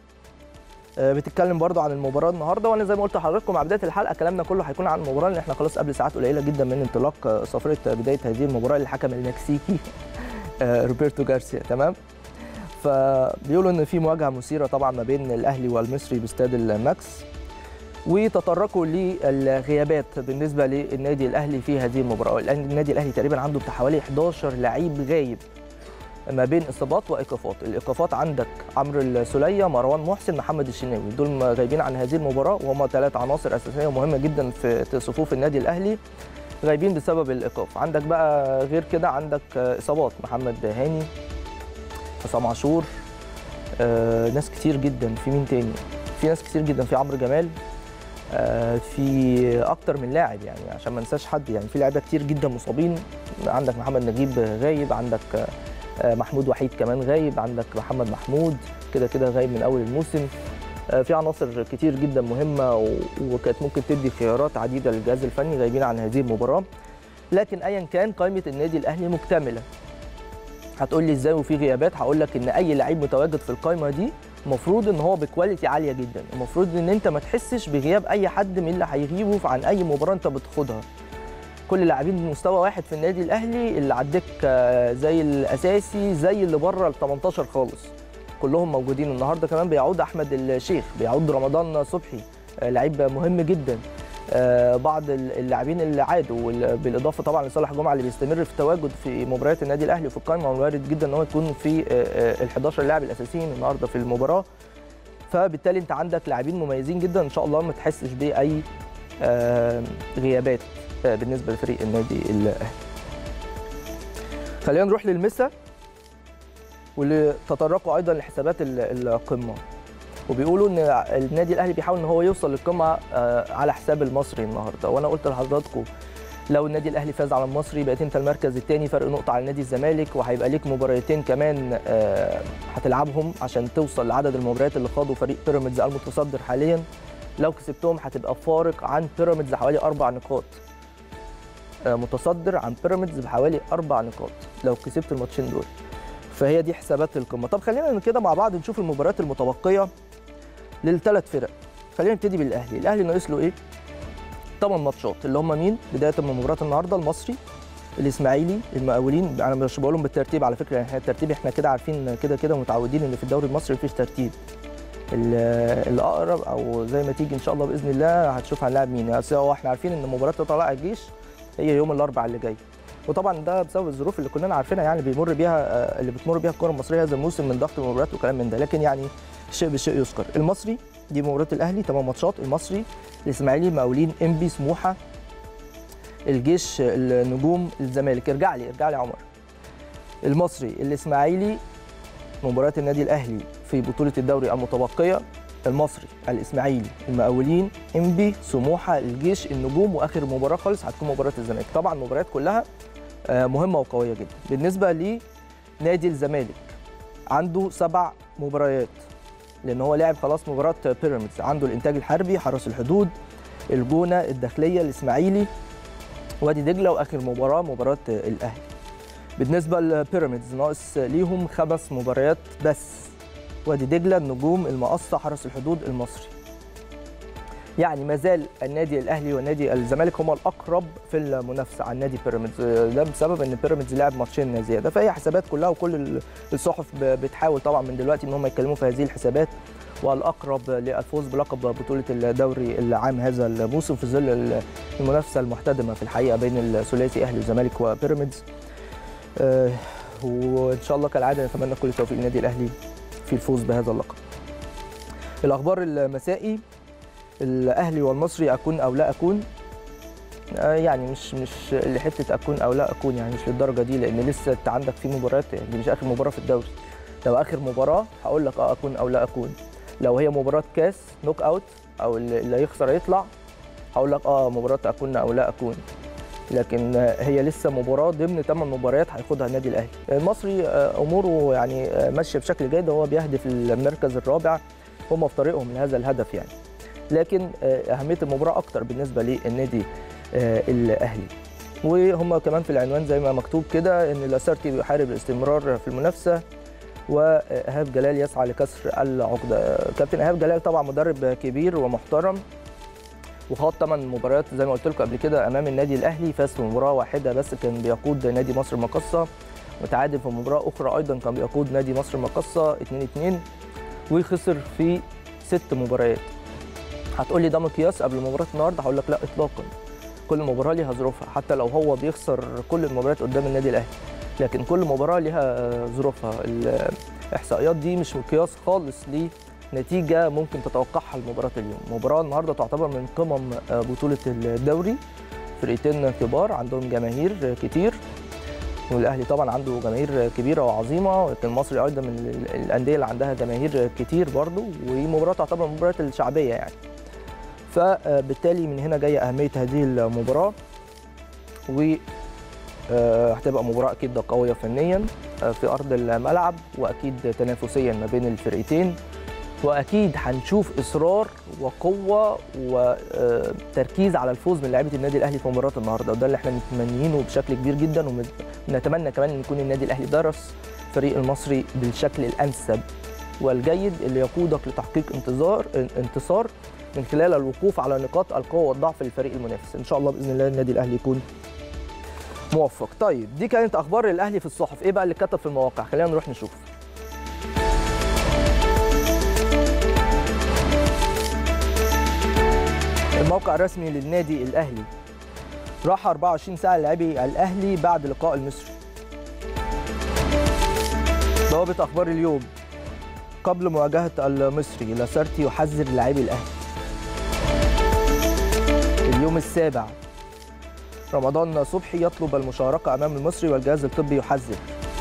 آه، بتتكلم برضو عن المباراه النهارده وانا زي ما قلت لحضراتكم مع بدايه الحلقه كلامنا كله هيكون عن المباراه لان احنا خلاص قبل ساعات قليله جدا من انطلاق آه، صفره بدايه هذه المباراه للحكم المكسيكي آه، روبرتو جارسيا تمام فبيقولوا ان في مواجهه مثيره طبعا ما بين الاهلي والمصري باستاد الماكس وتطرقوا للغيابات بالنسبه للنادي الاهلي في هذه المباراه الآن النادي الاهلي تقريبا عنده بتاع حوالي 11 لعيب غايب ما بين اصابات وايقافات الايقافات عندك عمرو السوليه مروان محسن محمد الشناوي دول غايبين عن هذه المباراه وهم ثلاث عناصر اساسيه ومهمه جدا في صفوف النادي الاهلي غايبين بسبب الايقاف عندك بقى غير كده عندك اصابات محمد هاني حسام عاشور آه، ناس كتير جدا في مين تاني في ناس كتير جدا في عمرو جمال آه، في اكتر من لاعب يعني عشان ما ننساش حد يعني في لعيبه كتير جدا مصابين عندك محمد نجيب غايب عندك آه، محمود وحيد كمان غايب عندك محمد محمود كده كده غايب من اول الموسم آه، في عناصر كتير جدا مهمه و- وكانت ممكن تدي خيارات عديده للجهاز الفني غايبين عن هذه المباراه لكن ايا كان قائمه النادي الاهلي مكتمله هتقول لي ازاي وفي غيابات هقول لك ان اي لعيب متواجد في القائمه دي المفروض ان هو بكواليتي عاليه جدا المفروض ان انت ما تحسش بغياب اي حد من اللي هيغيبوا عن اي مباراه انت بتاخدها كل اللاعبين بمستوى واحد في النادي الاهلي اللي على الدكه زي الاساسي زي اللي بره ال 18 خالص كلهم موجودين النهارده كمان بيعود احمد الشيخ بيعود رمضان صبحي آه، لعيب مهم جدا آه، بعض اللاعبين اللي عادوا وال- بالاضافه طبعا لصالح جمعه اللي بيستمر في التواجد في مباريات النادي الاهلي وفي القائمه وارد جدا ان هو يكون في ال 11 لاعب الاساسيين النهارده في المباراه فبالتالي انت عندك لاعبين مميزين جدا ان شاء الله ما تحسش باي آه، غيابات آه، بالنسبه لفريق النادي الاهلي خلينا نروح للمسا واللي تطرقوا ايضا لحسابات ال- القمه وبيقولوا ان النادي الاهلي بيحاول ان هو يوصل للقمه آه، على حساب المصري النهارده وانا قلت لحضراتكم لو النادي الاهلي فاز على المصري بقيت انت المركز الثاني فرق نقطه على نادي الزمالك وهيبقى ليك مباراتين كمان آه، هتلعبهم عشان توصل لعدد المباريات اللي خاضوا فريق بيراميدز المتصدر حاليا لو كسبتهم هتبقى فارق عن بيراميدز حوالي اربع نقاط آه، متصدر عن بيراميدز بحوالي اربع نقاط لو كسبت الماتشين دول فهي دي حسابات القمه طب خلينا كده مع بعض نشوف المباريات المتبقيه للثلاث فرق خلينا نبتدي بالاهلي الاهلي ناقص له ايه 8 ماتشات اللي هم مين بدايه من مباراه النهارده المصري الاسماعيلي المقاولين انا مش بقولهم بالترتيب على فكره يعني إحنا الترتيب احنا كده عارفين كده كده متعودين ان في الدوري المصري مفيش ترتيب ال- الاقرب او زي ما تيجي ان شاء الله باذن الله هتشوف هنلاعب مين يعني أصل هو احنا عارفين ان مباراه طلائع الجيش هي يوم الاربعاء اللي جاي وطبعا ده بسبب الظروف اللي كلنا عارفينها يعني بيمر بيها آه، اللي بتمر بيها الكره المصريه هذا الموسم من ضغط المباريات وكلام من ده لكن يعني شيء بشيء يذكر المصري دي مباراه الاهلي 8 ماتشات المصري الاسماعيلي مقاولين انبي سموحه الجيش النجوم الزمالك ارجع لي ارجع لي يا عمر المصري الاسماعيلي مباراه النادي الاهلي في بطوله الدوري المتبقيه المصري الاسماعيلي المقاولين انبي سموحه الجيش النجوم واخر مباراه خالص هتكون مباراه الزمالك طبعا المباريات كلها آه، مهمه وقويه جدا بالنسبه لنادي الزمالك عنده سبع مباريات لان هو لعب خلاص مباراه بيراميدز عنده الانتاج الحربي حرس الحدود الجونه الداخليه الاسماعيلي وادي دجله واخر مباراه مباراه الاهلي بالنسبه لبيراميدز ناقص ليهم خمس مباريات بس وادي دجله النجوم المقصه حرس الحدود المصري يعني ما زال النادي الاهلي والنادي الزمالك هما الاقرب في المنافسه عن نادي بيراميدز ده بسبب ان بيراميدز لعب ماتشين زياده فهي حسابات كلها وكل الصحف ب- بتحاول طبعا من دلوقتي ان هم يتكلموا في هذه الحسابات والاقرب للفوز بلقب بطوله الدوري العام هذا الموسم في ظل المنافسه المحتدمه في الحقيقه بين الثلاثي اهلي وزمالك وبيراميدز آه، وان شاء الله كالعاده نتمنى كل التوفيق للنادي الاهلي في الفوز بهذا اللقب الاخبار المسائي الاهلي والمصري اكون او لا اكون آه، يعني مش مش لحته اكون او لا اكون يعني مش للدرجه دي لان لسه انت عندك في مباريات يعني دي مش اخر مباراه في الدوري لو اخر مباراه هقول لك اه اكون او لا اكون لو هي مباراه كاس نوك اوت او اللي اللي هيخسر يطلع هقول لك اه مباراه اكون او لا اكون لكن آه، هي لسه مباراه ضمن ثمان مباريات هياخدها النادي الاهلي المصري آه، اموره يعني آه، ماشيه بشكل جيد هو بيهدف المركز الرابع هم في طريقهم لهذا الهدف يعني لكن آه، اهميه المباراه اكتر بالنسبه للنادي آه، الاهلي وهم كمان في العنوان زي ما مكتوب كده ان لاسارتي بيحارب الاستمرار في المنافسه وايهاب جلال يسعى لكسر العقده كابتن ايهاب جلال طبعا مدرب كبير ومحترم وخاض ثمان مباريات زي ما قلت لكم قبل كده امام النادي الاهلي فاز في مباراه واحده بس كان بيقود نادي مصر المقصه وتعادل في مباراه اخرى ايضا كان بيقود نادي مصر المقصه 2 2 وخسر في ست مباريات هتقول لي ده مقياس قبل مباراه النهارده هقول لك لا اطلاقا كل مباراه ليها ظروفها حتى لو هو بيخسر كل المباريات قدام النادي الاهلي لكن كل مباراه ليها ظروفها الاحصائيات دي مش مقياس خالص لنتيجه ممكن تتوقعها لمباراه اليوم مباراه النهارده تعتبر من قمم بطوله الدوري فرقتين كبار عندهم جماهير كتير والاهلي طبعا عنده جماهير كبيره وعظيمه لكن المصري ايضا من الانديه اللي عندها جماهير كتير برضو ومباراه تعتبر من المباريات الشعبيه يعني فبالتالي من هنا جايه اهميه هذه المباراه و آه، هتبقى مباراه اكيد قويه فنيا آه، في ارض الملعب واكيد تنافسيا ما بين الفرقتين واكيد هنشوف اصرار وقوه وتركيز على الفوز من لعيبه النادي الاهلي في مباراه النهارده وده اللي احنا متمنيينه بشكل كبير جدا ونتمنى كمان ان يكون النادي الاهلي درس الفريق المصري بالشكل الانسب والجيد اللي يقودك لتحقيق انتظار انتصار من خلال الوقوف على نقاط القوه والضعف للفريق المنافس ان شاء الله باذن الله النادي الاهلي يكون موفق طيب دي كانت اخبار الاهلي في الصحف ايه بقى اللي كتب في المواقع خلينا نروح نشوف الموقع الرسمي للنادي الاهلي راح 24 ساعه للاعبي الاهلي بعد لقاء المصري بوابه اخبار اليوم قبل مواجهه المصري لاسارتي يحذر لاعبي الاهلي اليوم السابع رمضان صبحي يطلب المشاركة أمام المصري والجهاز الطبي يحذر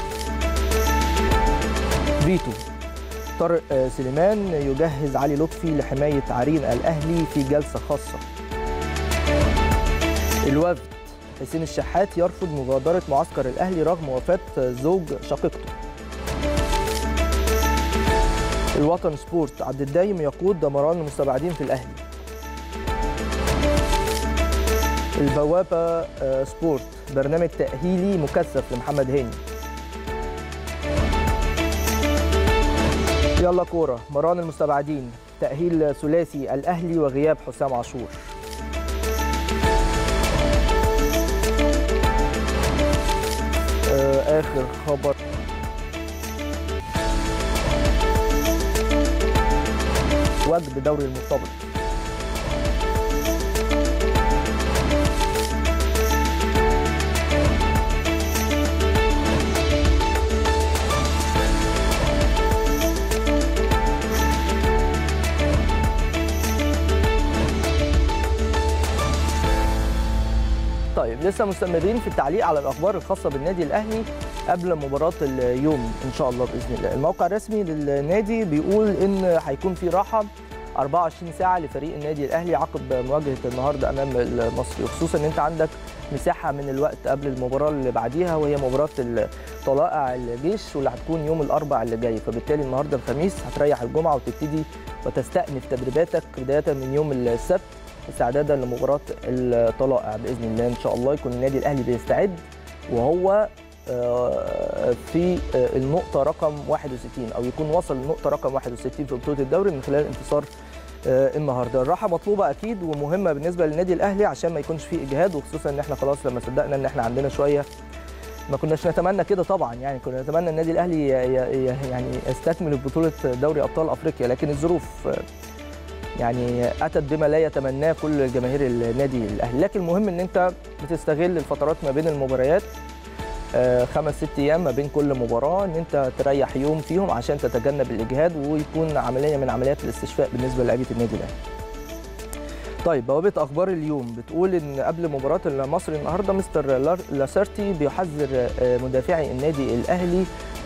فيتو طارق سليمان يجهز علي لطفي لحماية عرين الأهلي في جلسة خاصة الوفد حسين الشحات يرفض مغادرة معسكر الأهلي رغم وفاة زوج شقيقته الوطن سبورت عبد الدايم يقود دمران المستبعدين في الأهلي البوابة سبورت برنامج تأهيلي مكثف لمحمد هاني يلا كورة مران المستبعدين تأهيل ثلاثي الأهلي وغياب حسام عاشور آخر خبر وجب دوري المرتبط طيب لسه مستمرين في التعليق على الاخبار الخاصه بالنادي الاهلي قبل مباراه اليوم ان شاء الله باذن الله الموقع الرسمي للنادي بيقول ان هيكون في راحه 24 ساعه لفريق النادي الاهلي عقب مواجهه النهارده امام المصري وخصوصا ان انت عندك مساحه من الوقت قبل المباراه اللي بعديها وهي مباراه طلائع الجيش واللي هتكون يوم الاربع اللي جاي فبالتالي النهارده الخميس هتريح الجمعه وتبتدي وتستأنف تدريباتك بدايه من يوم السبت استعدادا لمباراه الطلائع باذن الله ان شاء الله يكون النادي الاهلي بيستعد وهو في النقطه رقم 61 او يكون وصل للنقطه رقم 61 في بطوله الدوري من خلال انتصار النهارده الراحه مطلوبه اكيد ومهمه بالنسبه للنادي الاهلي عشان ما يكونش فيه اجهاد وخصوصا ان احنا خلاص لما صدقنا ان احنا عندنا شويه ما كناش نتمنى كده طبعا يعني كنا نتمنى النادي الاهلي يعني يستكمل بطوله دوري ابطال افريقيا لكن الظروف يعني اتت بما لا يتمناه كل جماهير النادي الاهلي لكن المهم ان انت بتستغل الفترات ما بين المباريات خمس ست ايام ما بين كل مباراه ان انت تريح يوم فيهم عشان تتجنب الاجهاد ويكون عمليه من عمليات الاستشفاء بالنسبه للاعيبه النادي الاهلي طيب بوابه اخبار اليوم بتقول ان قبل مباراه المصري النهارده مستر لاسارتي بيحذر مدافعي النادي الاهلي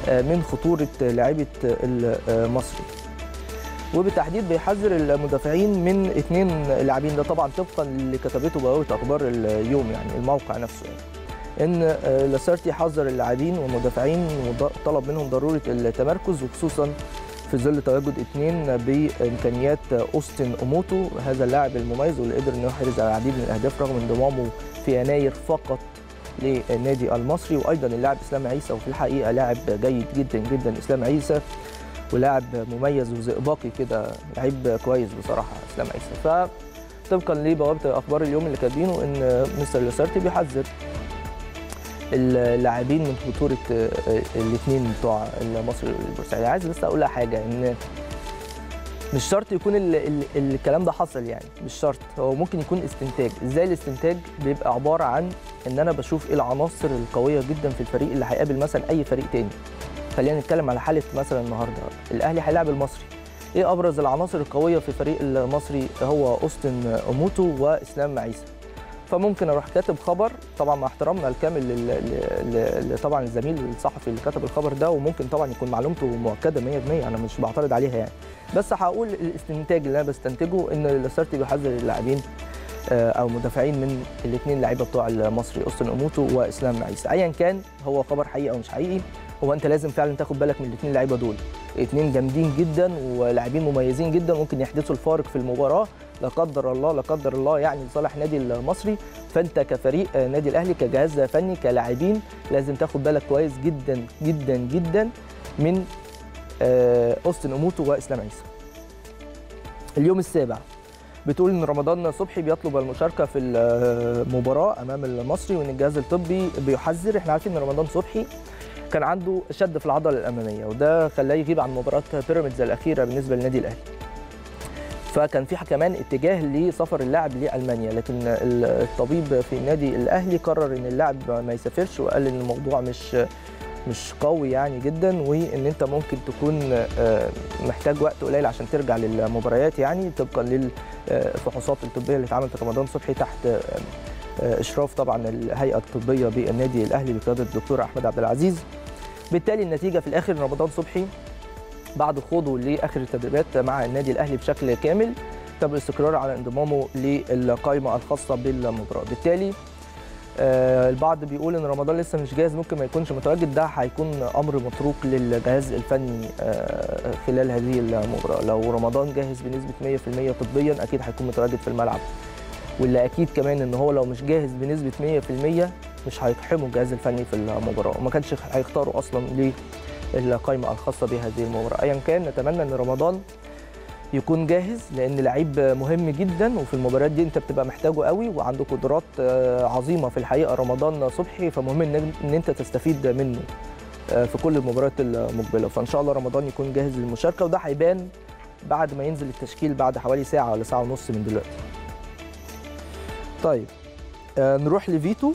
من خطوره لعيبه المصري وبالتحديد بيحذر المدافعين من اثنين لاعبين ده طبعا طبقا اللي كتبته بوابه اخبار اليوم يعني الموقع نفسه يعني. ان لاسارتي حذر اللاعبين والمدافعين وطلب منهم ضروره التمركز وخصوصا في ظل تواجد اثنين بامكانيات اوستن اوموتو هذا اللاعب المميز واللي قدر انه يحرز العديد من الاهداف رغم انضمامه في يناير فقط للنادي المصري وايضا اللاعب اسلام عيسى وفي الحقيقه لاعب جيد جدا جدا اسلام عيسى ولاعب مميز وزئبقي كده لعيب كويس بصراحه اسلام عيسى فطبقا لبوابه اخبار اليوم اللي كاتبينه ان مستر لاسارتي بيحذر اللاعبين من خطوره الاثنين بتوع المصري والبورسعيدي عايز بس اقول حاجه ان مش شرط يكون ال ال الكلام ده حصل يعني مش شرط هو ممكن يكون استنتاج ازاي الاستنتاج بيبقى عباره عن ان انا بشوف ايه العناصر القويه جدا في الفريق اللي هيقابل مثلا اي فريق تاني خلينا نتكلم على حاله مثلا النهارده الاهلي هيلاعب المصري ايه ابرز العناصر القويه في الفريق المصري هو اوستن اوموتو واسلام عيسى فممكن اروح كاتب خبر طبعا مع احترامنا الكامل طبعا الزميل الصحفي اللي كتب الخبر ده وممكن طبعا يكون معلومته مؤكده 100% انا مش بعترض عليها يعني بس هقول الاستنتاج اللي انا بستنتجه ان لاسارتي بيحذر اللاعبين او مدافعين من الاثنين لعيبه بتوع المصري اوستن اوموتو واسلام عيسى ايا كان هو خبر حقيقي او مش حقيقي هو انت لازم فعلا تاخد بالك من الاثنين لعيبه دول اثنين جامدين جدا ولاعبين مميزين جدا ممكن يحدثوا الفارق في المباراه لا قدر الله لا قدر الله يعني لصالح النادي المصري فانت كفريق نادي الاهلي كجهاز فني كلاعبين لازم تاخد بالك كويس جدا جدا جدا من اوستن اوموتو واسلام عيسى اليوم السابع بتقول ان رمضان صبحي بيطلب المشاركه في المباراه امام المصري وان الجهاز الطبي بيحذر احنا عارفين ان رمضان صبحي كان عنده شد في العضله الاماميه وده خلاه يغيب عن مباراه بيراميدز الاخيره بالنسبه للنادي الاهلي فكان في كمان اتجاه لسفر اللاعب لالمانيا لكن الطبيب في النادي الاهلي قرر ان اللاعب ما يسافرش وقال ان الموضوع مش مش قوي يعني جدا وان انت ممكن تكون محتاج وقت قليل عشان ترجع للمباريات يعني طبقا للفحوصات الطبيه اللي اتعملت رمضان صبحي تحت اشراف طبعا الهيئه الطبيه بالنادي الاهلي بقياده الدكتور احمد عبد العزيز بالتالي النتيجه في الاخر رمضان صبحي بعد خوضه لاخر التدريبات مع النادي الاهلي بشكل كامل تم الاستقرار على انضمامه للقائمه الخاصه بالمباراه بالتالي آه البعض بيقول ان رمضان لسه مش جاهز ممكن ما يكونش متواجد ده هيكون امر متروك للجهاز الفني آه خلال هذه المباراه لو رمضان جاهز بنسبه 100% طبيا اكيد هيكون متواجد في الملعب واللي اكيد كمان ان هو لو مش جاهز بنسبه 100% مش هيقحمه الجهاز الفني في المباراه وما كانش هيختاروا اصلا للقائمه الخاصه بهذه المباراه ايا كان نتمنى ان رمضان يكون جاهز لان لعيب مهم جدا وفي المباريات دي انت بتبقى محتاجه قوي وعنده قدرات عظيمه في الحقيقه رمضان صبحي فمهم ان انت تستفيد منه في كل المباريات المقبله فان شاء الله رمضان يكون جاهز للمشاركه وده هيبان بعد ما ينزل التشكيل بعد حوالي ساعه ولا ساعه ونص من دلوقتي طيب نروح لفيتو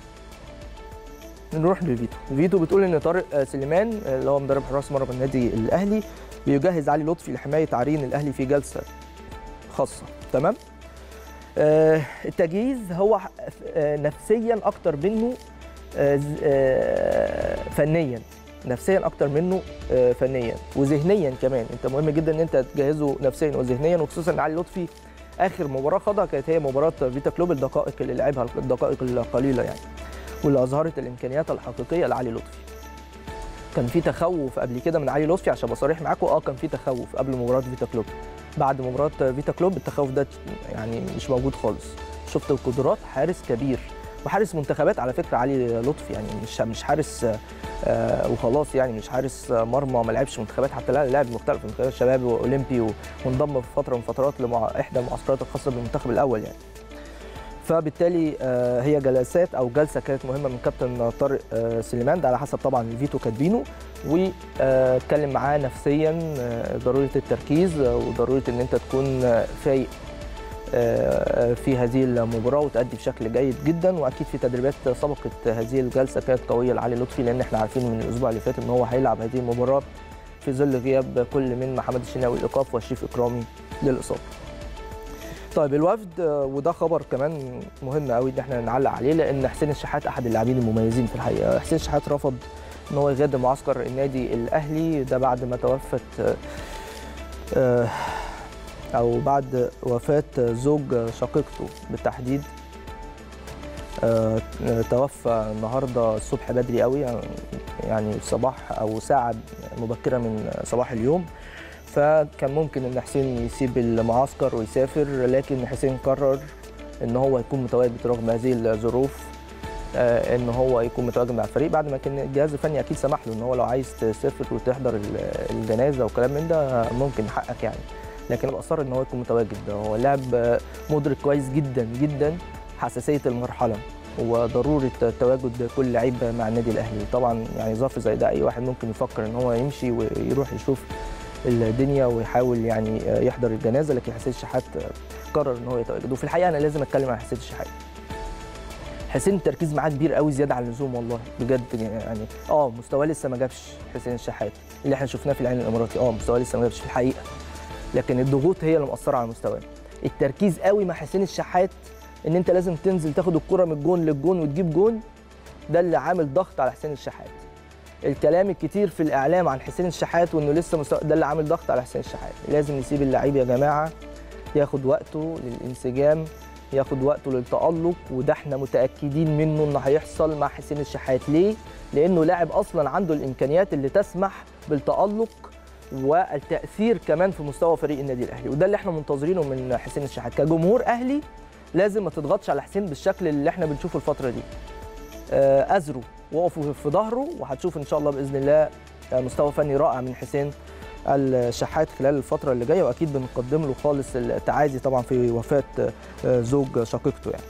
نروح لفيتو فيتو بتقول ان طارق سليمان اللي هو مدرب حراس مرمى النادي الاهلي بيجهز علي لطفي لحمايه عرين الاهلي في جلسه خاصه تمام آه التجهيز هو آه نفسيا اكتر منه آه فنيا نفسيا اكتر منه فنيا وذهنيا كمان انت مهم جدا ان انت تجهزه نفسيا وذهنيا وخصوصا ان علي لطفي اخر مباراه خاضها كانت هي مباراه فيتا كلوب الدقائق اللي لعبها الدقائق القليله يعني واللي اظهرت الامكانيات الحقيقيه لعلي لطفي كان في تخوف قبل كده من علي لطفي عشان بصريح معاكم اه كان في تخوف قبل مباراه فيتا كلوب بعد مباراه فيتا كلوب التخوف ده يعني مش موجود خالص شفت القدرات حارس كبير وحارس منتخبات على فكره علي لطفي يعني مش مش حارس آه وخلاص يعني مش حارس مرمى ما لعبش منتخبات حتى لا لعب مختلف منتخبات شباب واولمبي وانضم في فتره من فترات لاحدى المعسكرات الخاصه بالمنتخب الاول يعني فبالتالي هي جلسات او جلسه كانت مهمه من كابتن طارق سليمان ده على حسب طبعا الفيتو كاتبينه واتكلم معاه نفسيا ضروره التركيز وضروره ان انت تكون فايق في هذه المباراه وتأدي بشكل جيد جدا واكيد في تدريبات سبقت هذه الجلسه كانت قويه لعلي لطفي لان احنا عارفين من الاسبوع اللي فات ان هو هيلعب هذه المباراه في ظل غياب كل من محمد الشناوي الايقاف وشريف اكرامي للاصابه. طيب الوفد وده خبر كمان مهم قوي ان احنا نعلق عليه لان حسين الشحات احد اللاعبين المميزين في الحقيقه حسين الشحات رفض ان هو يغادر معسكر النادي الاهلي ده بعد ما توفت آه، او بعد وفاه زوج شقيقته بالتحديد آه، توفى النهارده الصبح بدري قوي يعني صباح او ساعه مبكره من صباح اليوم فكان ممكن ان حسين يسيب المعسكر ويسافر لكن حسين قرر ان هو يكون متواجد رغم هذه الظروف آه، ان هو يكون متواجد مع الفريق بعد ما كان الجهاز الفني اكيد سمح له ان هو لو عايز تسافر وتحضر ال- الجنازه وكلام من ده ممكن حقك يعني لكن هو اصر ان هو يكون متواجد هو لاعب آه، مدرك كويس جدا جدا حساسيه المرحله وضروره تواجد كل لعيب مع النادي الاهلي طبعا يعني ظرف زي ده اي واحد ممكن يفكر ان هو يمشي ويروح يشوف الدنيا ويحاول يعني يحضر الجنازه لكن حسين الشحات قرر ان هو يتواجد وفي الحقيقه انا لازم اتكلم عن حسين الشحات حسين التركيز معاه كبير قوي زياده عن اللزوم والله بجد يعني اه مستواه لسه ما جابش حسين الشحات اللي احنا شفناه في العين الاماراتي اه مستواه لسه ما جابش في الحقيقه لكن الضغوط هي اللي مأثره على مستواه التركيز قوي مع حسين الشحات ان انت لازم تنزل تاخد الكره من الجون للجون وتجيب جون ده اللي عامل ضغط على حسين الشحات الكلام الكتير في الاعلام عن حسين الشحات وانه لسه مستوى ده اللي عامل ضغط على حسين الشحات لازم نسيب اللعيب يا جماعه ياخد وقته للانسجام ياخد وقته للتألق وده احنا متأكدين منه انه هيحصل مع حسين الشحات ليه؟ لأنه لاعب أصلا عنده الإمكانيات اللي تسمح بالتألق والتأثير كمان في مستوى فريق النادي الأهلي وده اللي احنا منتظرينه من حسين الشحات كجمهور أهلي لازم ما تضغطش على حسين بالشكل اللي احنا بنشوفه الفترة دي آه، أزروا وقفوا في ظهره وهتشوف إن شاء الله بإذن الله آه، مستوى فني رائع من حسين الشحات خلال الفترة اللي جاية وأكيد بنقدم له خالص التعازي طبعا في وفاة آه، زوج شقيقته يعني.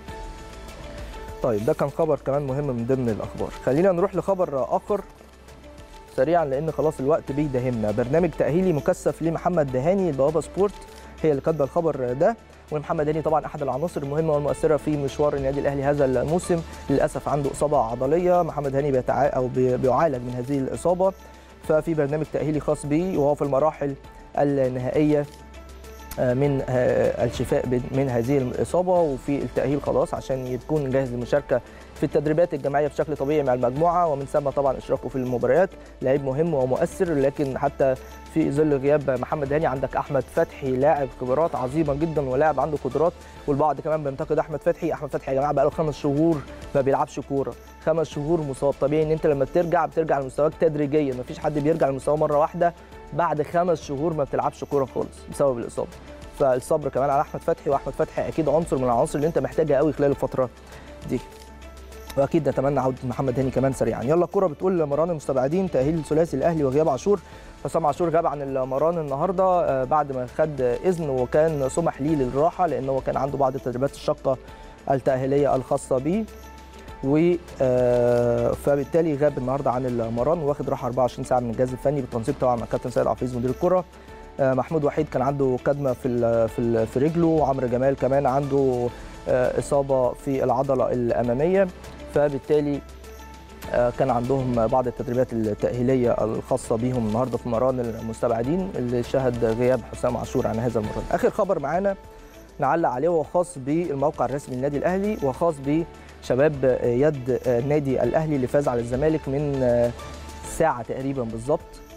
طيب ده كان خبر كمان مهم من ضمن الأخبار. خلينا نروح لخبر آخر سريعا لأن خلاص الوقت بيداهمنا. برنامج تأهيلي مكثف لمحمد دهاني البوابة سبورت هي اللي كاتبة الخبر ده ومحمد دهاني طبعا أحد العناصر المهمة والمؤثرة في مشوار النادي الأهلي هذا الموسم للأسف عنده إصابة عضلية محمد دهاني بيتع... أو بي- بيعالج من هذه الإصابة ففي برنامج تأهيلي خاص به وهو في المراحل النهائية آه، من آه، الشفاء بن- من هذه الإصابة وفي التأهيل خلاص عشان يكون جاهز للمشاركة في التدريبات الجماعية بشكل طبيعي مع المجموعة ومن ثم طبعا إشراكه في المباريات لعيب مهم ومؤثر لكن حتى في ظل غياب محمد هاني عندك أحمد فتحي لاعب خبرات عظيمة جدا ولاعب عنده قدرات والبعض كمان بينتقد أحمد فتحي أحمد فتحي يا جماعة بقاله خمس شهور ما بيلعبش كورة خمس شهور مصاب طبيعي ان انت لما بترجع بترجع لمستواك تدريجيا مفيش حد بيرجع لمستواه مره واحده بعد خمس شهور ما بتلعبش كوره خالص بسبب الاصابه فالصبر كمان على احمد فتحي واحمد فتحي اكيد عنصر من العناصر اللي انت محتاجها قوي خلال الفتره دي واكيد نتمنى عوده محمد هاني كمان سريعا يلا الكره بتقول مران المستبعدين تاهيل ثلاثي الاهلي وغياب عاشور حسام عاشور غاب عن المران النهارده آه، بعد ما خد اذن وكان سمح ليه للراحه لان هو كان عنده بعض التدريبات الشاقه التاهيليه الخاصه بيه و آه، فبالتالي غاب النهارده عن المران واخد راحه 24 ساعه من الجهاز الفني بالتنسيق طبعا مع كابتن سيد عفيظ مدير الكره آه، محمود وحيد كان عنده كدمه في ال في ال في رجله وعمرو جمال كمان عنده آه، اصابه في العضله الاماميه فبالتالي آه، كان عندهم بعض التدريبات التأهيلية الخاصة بيهم النهارده في مران المستبعدين اللي شهد غياب حسام عاشور عن هذا المران. آخر خبر معانا نعلق عليه وهو خاص بالموقع الرسمي للنادي الأهلي وخاص بشباب آه، يد آه، النادي الأهلي اللي فاز على الزمالك من آه، ساعة تقريبا بالظبط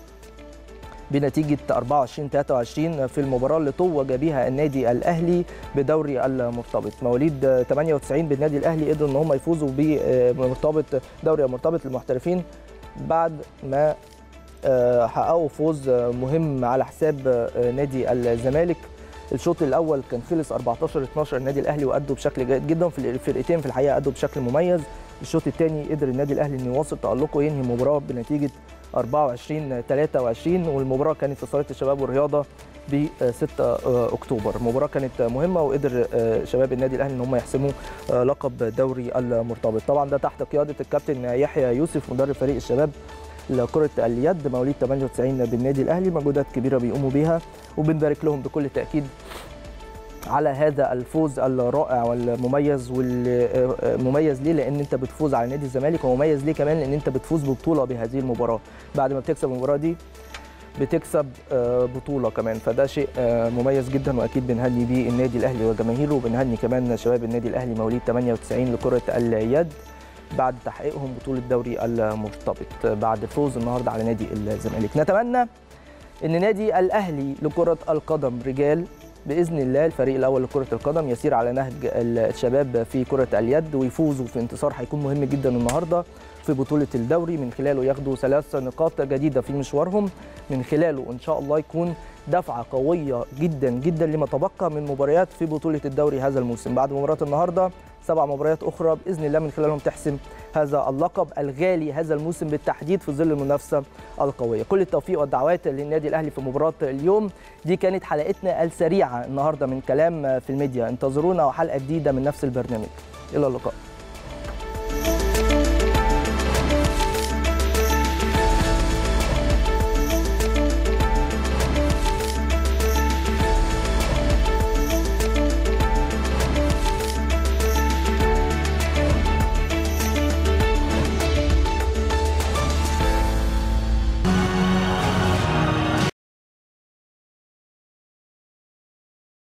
بنتيجة 24 23 في المباراة اللي توج بها النادي الأهلي بدوري المرتبط مواليد 98 بالنادي الأهلي قدروا إن هم يفوزوا بمرتبط دوري المرتبط للمحترفين بعد ما آه، حققوا فوز آه، مهم على حساب آه، نادي الزمالك الشوط الاول كان خلص 14 12 النادي الاهلي وادوا بشكل جيد جدا في الفرقتين في الحقيقه ادوا بشكل مميز الشوط الثاني قدر النادي الاهلي انه يواصل تالقه وينهي المباراه بنتيجه 24 23 والمباراه كانت في صاله الشباب والرياضه ب 6 اكتوبر المباراه كانت مهمه وقدر آه، شباب النادي الاهلي ان هم يحسموا آه، لقب دوري المرتبط طبعا ده تحت قياده الكابتن يحيى يوسف مدرب فريق الشباب لكرة اليد مواليد 98 بالنادي الأهلي مجهودات كبيرة بيقوموا بيها وبنبارك لهم بكل تأكيد على هذا الفوز الرائع والمميز والمميز ليه لان انت بتفوز على نادي الزمالك ومميز ليه كمان لان انت بتفوز ببطوله بهذه المباراه بعد ما بتكسب المباراه دي بتكسب آه، بطوله كمان فده شيء آه، مميز جدا واكيد بنهني بيه النادي الاهلي وجماهيره وبنهني كمان شباب النادي الاهلي مواليد 98 لكره اليد بعد تحقيقهم بطوله دوري المرتبط بعد الفوز النهارده على نادي الزمالك نتمنى ان نادي الاهلي لكره القدم رجال باذن الله الفريق الاول لكره القدم يسير على نهج الشباب في كره اليد ويفوزوا في انتصار هيكون مهم جدا النهارده في بطوله الدوري من خلاله ياخدوا ثلاث نقاط جديده في مشوارهم من خلاله ان شاء الله يكون دفعه قويه جدا جدا لما تبقى من مباريات في بطوله الدوري هذا الموسم بعد مباراه النهارده سبع مباريات اخرى باذن الله من خلالهم تحسم هذا اللقب الغالي هذا الموسم بالتحديد في ظل المنافسه القويه كل التوفيق والدعوات للنادي الاهلي في مباراه اليوم دي كانت حلقتنا السريعه النهارده من كلام في الميديا انتظرونا وحلقه جديده من نفس البرنامج الى اللقاء